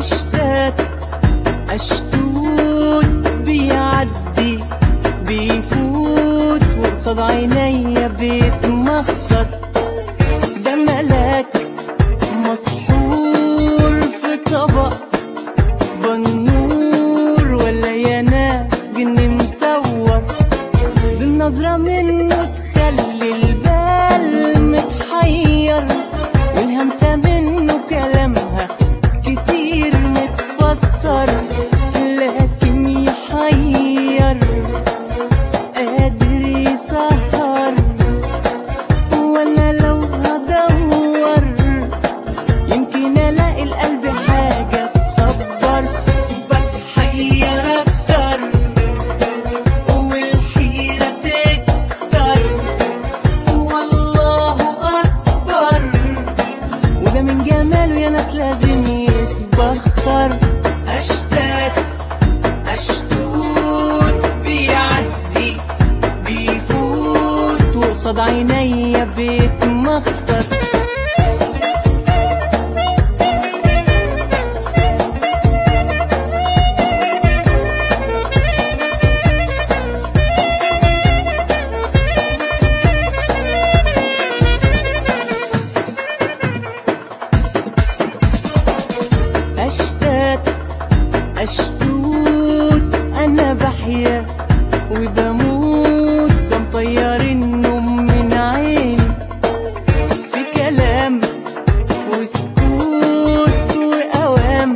اشتات اشتوت بيعدي بيفوت وقصاد عينيا بيتمخطط ده ملاك مسحور في طبق بنور ولا يا ناس جني مسور دي النظرة منه تخلي البال متحير والهمسة منه كلامها كتير متفسر لكن يحير قادر يسهر وانا لو هدور يمكن الاقي القلب حاجة تصبر بتحير اكتر والحيرة تكتر والله اكبر وده من جماله يا ناس لازم يتبخر اشتات اشتوت بيعدي بيفوت وقصاد عينيا بيتمخطط اشتات اشتوت انا بحيا وبموت ده مطير النوم من عيني في كلام وسكوت واوام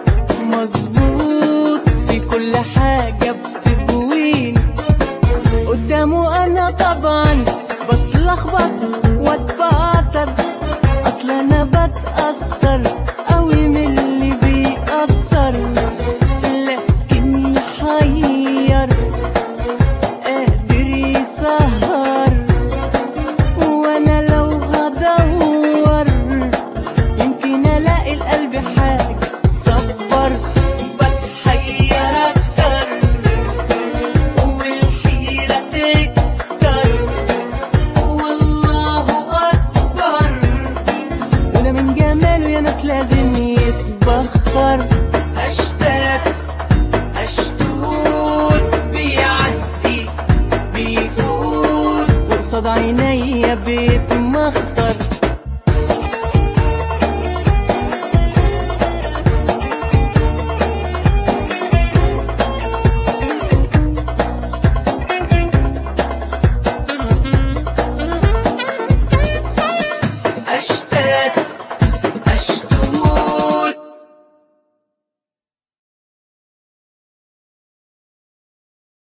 مظبوط في كل حاجة بتجويني قدامه انا طبعا بتلخبط واتبعتر اصل انا بتأثر قوي من اللي بيأثر لكن يحير قادر يسهر وانا لو هدور يمكن الاقي القلب حاجة صبر بتحير اكتر والحيرة تكتر والله اكبر وده من جماله يا ناس لازم يتبخر اشتات اشتوت بيعدي بيفوت وقصاد عيني